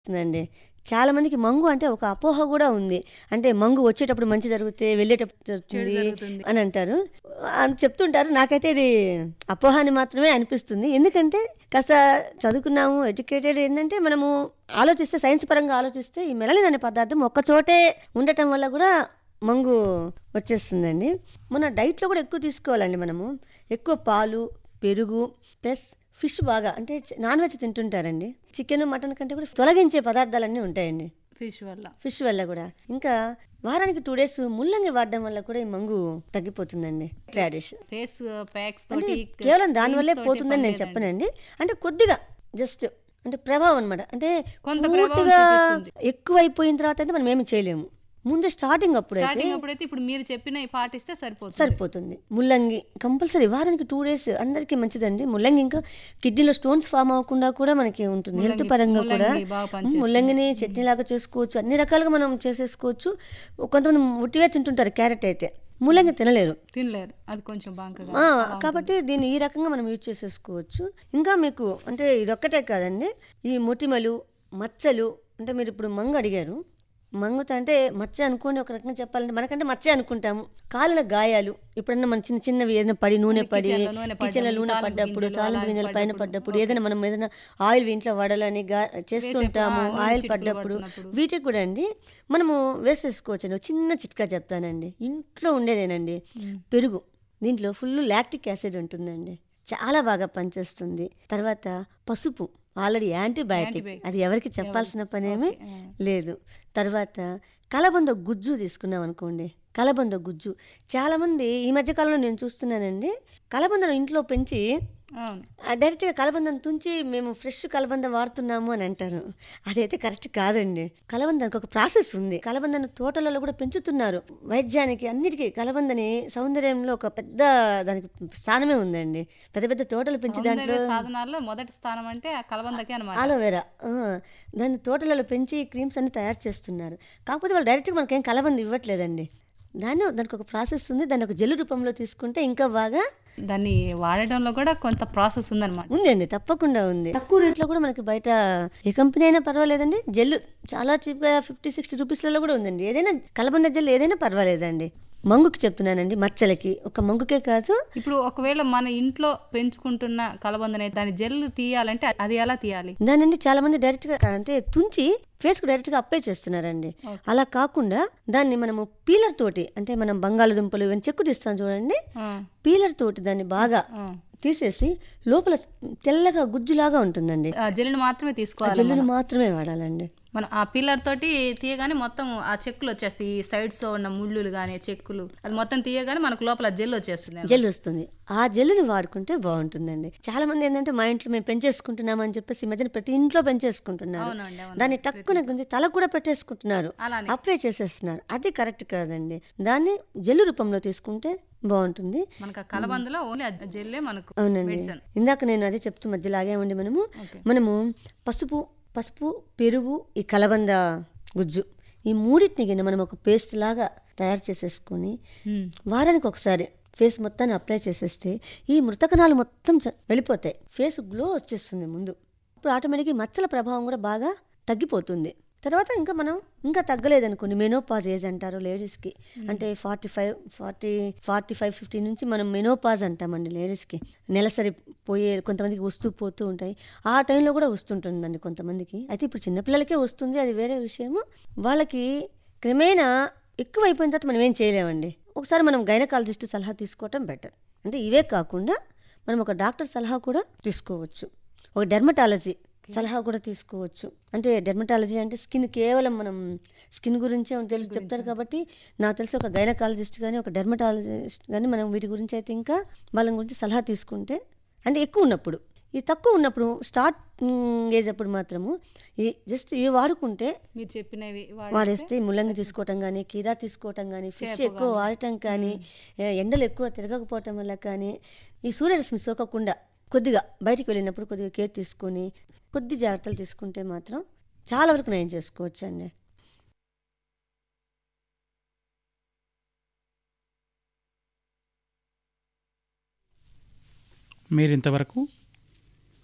ఉందండి. చాలా మందికి మంగు అంటే ఒక అపోహ గూడా ఉంది. అంటే మంగు వచ్చేటప్పుడు మంచి జరిగితే, వెళ్ళేటప్పుడు చెడు జరుగుతుంది జరుగుతుంది. అని అంటారు. అని చెప్తుంటారు. నాకైతే ఇది అపోహ అని మాత్రమే అనిపిస్తుంది. ఎందుకంటే కాస్త చదువుకున్నాము, ఎడ్యుకేటెడ్ ఏందంటే మనము ఆలోచిస్తే సైన్స్ పరంగా ఆలోచిస్తే ఈ మెలనిన్ అనే పదార్థం ఒక్క చోటే ఉండటం వల్ల గూడా మంగు వచ్చేస్తుందండి. మన డైట్‌లో గూడా ఎక్కువ తీసుకోవాలండి మనము. ఎక్కువ పాలు, పెరుగు ప్లస్ ఫిష్ బాగా అంటే చ నాన్ వెజ్ తింటుంటారండి. చికెను, మటన్ కంటే కూడా తొలగించే పదార్థాలన్నీ ఉంటాయండి. ఫిష్ వల్ల. ఫిష్ వల్ల గూడా. ఇంకా వారానికి 2 డేస్ ముల్లంగి వాడడం వల్ల కూడా ఈ మంగు తగ్గిపోతుందండి. రాడిష్. ఫేస్ ప్యాక్స్ అంటే తోటి కేవలం దాని వల్లే క్రీమ్స్ తోటి పోతుందని నేను పని చెప్పనండి. అంటే కొద్దిగా జస్ట్ అంటే ప్రభావం అన్నమాట. అంటే కొంత ప్రభావం పూర్తిగా చూపిస్తుంది. ఎక్కువైపోయిన తర్వాత అయితే మనం ఏమి చేయలేము. ముందు స్టార్టింగ్ అప్పుడైతే స్టార్టింగ్ అప్పుడైతే ఇప్పుడు మీరు చెప్పినవి పాటిస్తే సరిపోతుంది. సరిపోతుంది. ముల్లంగి కంపల్సరీ వారానికి 2 డేస్ అందరికీ మంచిదండి. ముల్లంగి ఇంకా కిడ్నీలో స్టోన్స్ ఫార్మ్ అవ్వకుండా కూడా మనకి ఉంటుంది. హెల్త్ ముల్లంగి- పరంగా కూడా ముల్లంగి బాగా పనిచేస్తుంది. ముల్లంగిని చట్నీలాగా చేసుకోవచ్చు. అన్ని రకాలుగా మనం చేసేసుకోవచ్చు. కొంతమంది ఉట్టివే తింటుంటారు క్యారెట్ అయితే. ముల్లంగి తినలేరు. తినలేరు. అది కొంచెం బాంకగా ఆ, అలా ఉంటుంది. కాబట్టి దీన్ని ఈ రకంగా మనం యూజ్ చేసేసుకోవచ్చు. ఇంకా మీకు అంటే ఇదొక్కటే కాదండి. ఈ మొటిమలు, మచ్చలు అంటే మీరు ఇప్పుడు మంగు అడిగారు. మంగుత అంటే మచ్చ అనుకోండి ఒక రకంగా చెప్పాలంటే మనకంటే మచ్చే అనుకుంటాము. కాళ్ళ గాయాలు ఎప్పుడన్నా మన చిన్న చిన్నవి ఏదైనా పడి నూనె పడి కిచెన్‌లో నూనె పడ్డం, కిచెన్‌లో నూనె తాలింపు పడ్డప్పుడు గింజలు తాలింపు అలాంటి గింజలు పైన పడ్డప్పుడు, పడ్డప్పుడు ఓకే. ఏదైనా మనం ఏదైనా ఆయిల్ ఇంట్లో వడలని గా చేస్తుంటాము. నూనె ఆయిల్ చిటుకులు పడ్డప్పుడు పడుతున్నప్పుడు. వీటికి కూడా అండి మనము వేసేసుకోవచ్చండి. ఒక చిన్న చిట్కా చెప్తానండి. ఇంట్లో ఉండేదేనండి. పెరుగు దీంట్లో ఫుల్ లాక్టిక్ యాసిడ్ ఉంటుందండి. చాలా బాగా పనిచేస్తుంది. తర్వాత పసుపు ఆల్రెడీ యాంటీబయాటిక్ యాంటీబయాటిక్. అది ఎవరికి చెప్పాల్సిన పనేమి ఓకే. ఆ. లేదు. తర్వాత కలబంద గుజ్జు తీసుకున్నాం అనుకోండి. కలబంద గుజ్జు చాలామంది ఈ మధ్య కాలంలో నేను చూస్తున్నానండి. కలబందను ఇంట్లో పెంచి అవును. ఆ డైరెక్ట్‌గా కలబందను తుంచి మేము ఫ్రెష్ కలబంద వాడుతున్నాము అని అంటారు. అదైతే కరెక్ట్ కాదండి. కలబందకి ఒక ప్రాసెస్ ఉంది. కలబందను తోటలలో కూడా పెంచుతున్నారు. వైద్యానికి అన్నిటికీ కలబందని సౌందర్యంలో ఒక పెద్ద దానికి స్థానమే ఉందండి. పెద్ద పెద్ద తోటలు పెంచి దాంట్లో సౌందర్య సాధనాల్లో మొదటి స్థానం అంటే ఆ కలబందకే అనమాట. ఆలోవెరా ఆ, దాన్ని తోటలలో పెంచి క్రీమ్స్ అన్ని తయారు చేస్తున్నారు. కాకపోతే వాళ్ళు డైరెక్ట్‌గా మనకేం కలబంద ఇవ్వట్లేదండి. దాన్ని దానికి ఒక ప్రాసెస్ ఉంది. దాన్ని ఒక జెల్ రూపంలో తీసుకుంటే ఇంకా బాగా దాన్ని వాడడంలో కూడా కొంత ప్రాసెస్ ఉందన్నమాట. ఉందండి తప్పకుండా ఉంది. తక్కువ రేట్లో కూడా మనకి బయట ఏ కంపెనీ అయినా పర్వాలేదండి. జెల్ చాలా చీప్‌గా 50, 60 రూపీస్‌లలో కూడా ఉందండి. ఏదైనా కలబంద జెల్ ఏదైనా పర్వాలేదండి. మంగుకి చెప్తున్నానండి మచ్చలకి. ఒక మంగుకే కాదు ఇప్పుడు ఒకవేళ మన ఇంట్లో పెంచుకుంటున్న కలబందని దాని జెల్ తీయాలంటే అది ఎలా తీయాలి? దానండి చాలా మంది డైరెక్ట్‌గా అంటే తుంచి ఫేస్‌కు డైరెక్ట్‌గా అప్లై చేస్తున్నారండి. అలా కాకుండా దాన్ని మనము పీలర్ తోటి అంటే మనం బంగాళదుంపలు ఇవన్నీ చెక్కు తీస్తాం చూడండి. ఆ. పీలర్ తోటి దాన్ని బాగా ఆ. తీసేసి లోపల తెల్లగా గుజ్జులాగా ఉంటుందండి. ఆ జెల్ని మాత్రమే ఆ తీసుకోవాలి జెల్లుని మనం. మాత్రమే వాడాలండి. మనం ఆ పిల్లర్ తోటి తీయగానే మొత్తం ఆ చెక్కులు వచ్చేస్తాయి. ఈ సైడ్స్ ఉన్న ముళ్ళులు గానీ చెక్కులు అది మొత్తం తీయగానే మనకు లోపల జెల్ వచ్చేస్తుంది అన్నమాట. జెల్ వస్తుంది. ఆ జెల్లుని వాడుకుంటే బాగుంటుందండి. చాలా మంది ఏంటంటే మా ఇంట్లో మేము పెంచేసుకుంటున్నాం అని చెప్పేసి ఈ మధ్యన ప్రతి ఇంట్లో పెంచేసుకుంటున్నారు. అవునండి, అవును. దాన్ని టక్కున గుంజి తల కూడా పెట్టేసుకుంటున్నారు. అలానే. అప్లై చేసేస్తున్నారు. అది కరెక్ట్ కాదండి. దాన్ని జెల్లు రూపంలో తీసుకుంటే బాగుంటుంది. మనకు ఆ కలబందలో ఓన్లీ ఆ జెల్లే మనకు అవునండి. మెడిసిన్. ఇందాక నేను అదే చెప్తూ మధ్యలో ఆగామండి మనము. ఓకే. మనము పసుపు పసుపు పెరుగు ఈ కలబంద గుజ్జు ఈ మూడింటిని గిన మనం ఒక పేస్ట్ లాగా తయారు చేసేసుకొని హ్మ్. వారానికి ఒకసారి ఫేస్ మొత్తాన్ని అప్లై చేసేస్తే ఈ మృతకణాలు మొత్తం చ- వెళ్ళిపోతాయి ఫేస్ గ్లో వచ్చేస్తుంది ముందు ఇప్పుడు ఆటోమేటిక్గా ఈ మచ్చల ప్రభావం కూడా బాగా తగ్గిపోతుంది తర్వాత ఇంకా మనం ఇంకా తగ్గలేదనుకోండి మెనోపాజ్ ఏజ్ అంటారు లేడీస్కి అంటే forty five forty forty five fifty నుంచి మనం మెనోపాజ్ అంటామండి లేడీస్కి నెలసరి పోయే కొంతమందికి వస్తూ పోతూ ఉంటాయి ఆ టైంలో కూడా వస్తుంటుందండి కొంతమందికి అయితే ఇప్పుడు చిన్నపిల్లలకే వస్తుంది అది వేరే విషయము వాళ్ళకి క్రమేణా ఎక్కువ అయిపోయిన తర్వాత మనం ఏం చేయలేమండి ఒకసారి మనం గైనకాలజిస్ట్ సలహా తీసుకోవటం బెటర్ అంటే ఇవే కాకుండా మనం ఒక డాక్టర్ సలహా కూడా తీసుకోవచ్చు ఒక డెర్మటాలజీ సలహా కూడా తీసుకోవచ్చు అంటే డెర్మటాలజీ అంటే స్కిన్ కేవలం మనం స్కిన్ గురించే తెలుసు చెప్తారు కాబట్టి నాకు తెలిసి ఒక గైనకాలజిస్ట్ కానీ ఒక డెర్మటాలజిస్ట్ కానీ మనం వీటి గురించి అయితే ఇంకా వాళ్ళ గురించి సలహా తీసుకుంటే అంటే ఎక్కువ ఉన్నప్పుడు ఈ తక్కువ ఉన్నప్పుడు స్టార్ట్ ఏజ్ అప్పుడు మాత్రము ఈ జస్ట్ ఇవి వాడుకుంటే మీరు చెప్పినవి వాడి వాడేస్తే ముల్లంగి తీసుకోవటం కానీ కీరా తీసుకోవటం కానీ ఫిష్ ఎక్కువ వాడటం కానీ ఏ, ఎండలు ఎక్కువ తిరగకపోవటం వల్ల కానీ ఈ సూర్యరశ్మి సోకకుండా కొద్దిగా బయటికి వెళ్ళినప్పుడు కొద్దిగా కేర్ తీసుకొని కొద్ది జాగ్రత్తలు తీసుకుంటే మాత్రం చాలా వరకు నయం చేసుకోవచ్చు అండి మీరు ఇంతవరకు